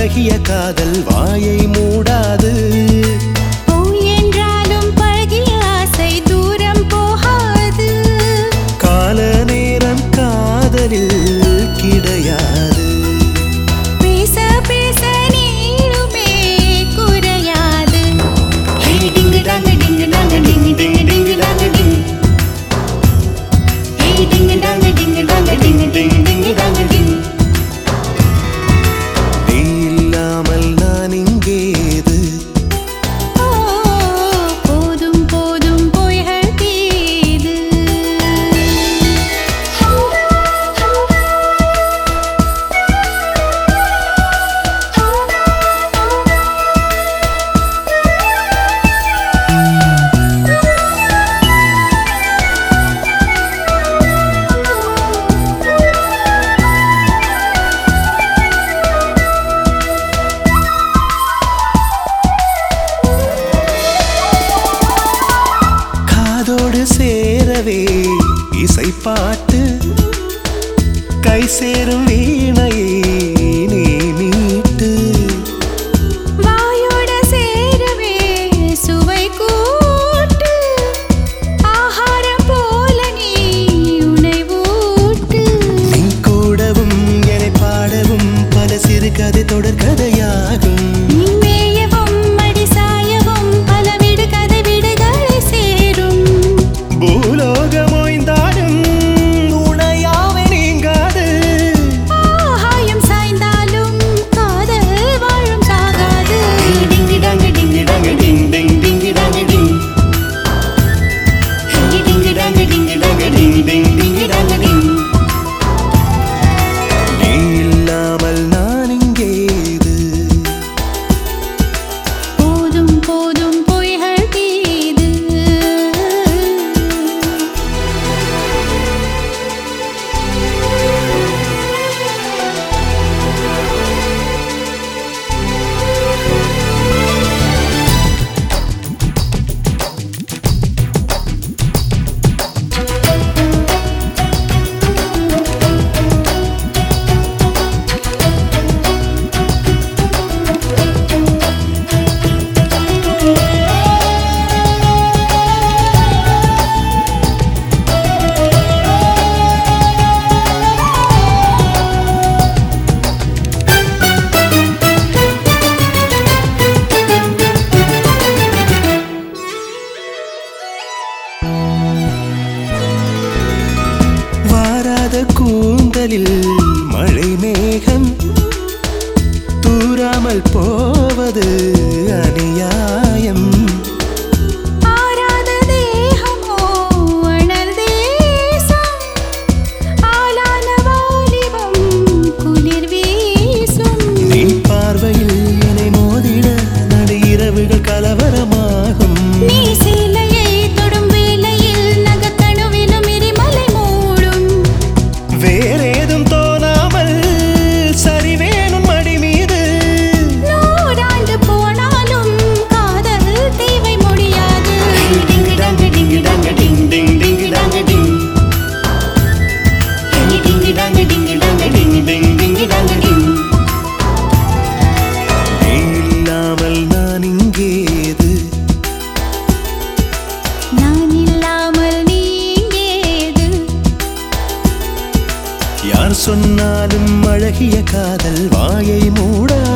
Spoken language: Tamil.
அழகிய காதல் வாயை மூடாது பொய் என்றாலும் பழகிய ஆசை தூரம் போகாது கால நேரம் காதலில் கிடையாது பேச பேச நீளுமே குறையாது ஹே டிங்கு டாங்கு டிங்கு டாங்கு டிங்கு டிங்கு டிங்கு டாங்கு டிங்கு ஹே டிங்கு டாங்கு டிங்கு டாங்கு டிங்கு டிங்கு டிங்கு டாங்கு டிங்கு நீ இல்லாமல் நான் இங்கேது ஓ போதும் போதும் பொய்கள் தீது காதோடு சேரவே இசை பாட்டு கை சேரும் வீணையை நீ மீட்டு வாயோட சேரவே சுவை கூட்டு ஆகாரம் போல நீ உனை ஊட்டு நீ கூடவும் என்னை பாடவும் பல சிறு கதை தொடர் கதையாகும் நீ மேயவும் மடி சாயவும் பல விடு கதை விடுகளை சேரும் பூலோகம் ஓய்ந்தாலும் உணையாவே நீங்காது ஆகாயம் சாய்ந்தாலும் காதல் வாழும் சாகாது டிங்கு டாங்கு டிங்கு டாங்கு டிங் டிங் டிங்கு டாங்கு டிங் டிங்கு டாங்கு டிங்கு டாங்கு டிங் டிங் டிங்கு டாங்கு டிங் நீ இல்லாமல் நான் இங்கேது போதும் போதும் பொய்கள் தீது வாராத கூந்தலில் மழை மேகம் தூராமல் போவது அநியாயம் ஆராத தேகமோ அனல் தேசம் ஆளான வாலிபம் குளிர் வீசும் நீ பார்வையில் என்னை மோதிட நடு இரவுகள் கலவரமாகும் நீ சீலையை தொடும் வேளையில் நகக்கணுவிலும் எரிமலை மூடும் வேறேதும் தோணாமல் சரிவேனும் மடி மீது நூறாண்டு போனாலும் காதல் தேவை முடியாது டிங்கு டாங்கு டிங்கு டாங்கு டிங் டிங் டிங்கு டாங்கு டிங் டிங்கு டாங்கு டிங்கு டாங்கு டிங் டிங் டிங்கு டாங்கு டிங் நீ இல்லாமல் நான் இங்கேது நான் இல்லாமல் நீங்கேது யார் சொன்னாலும் அழகிய காதல் வாயை மூடா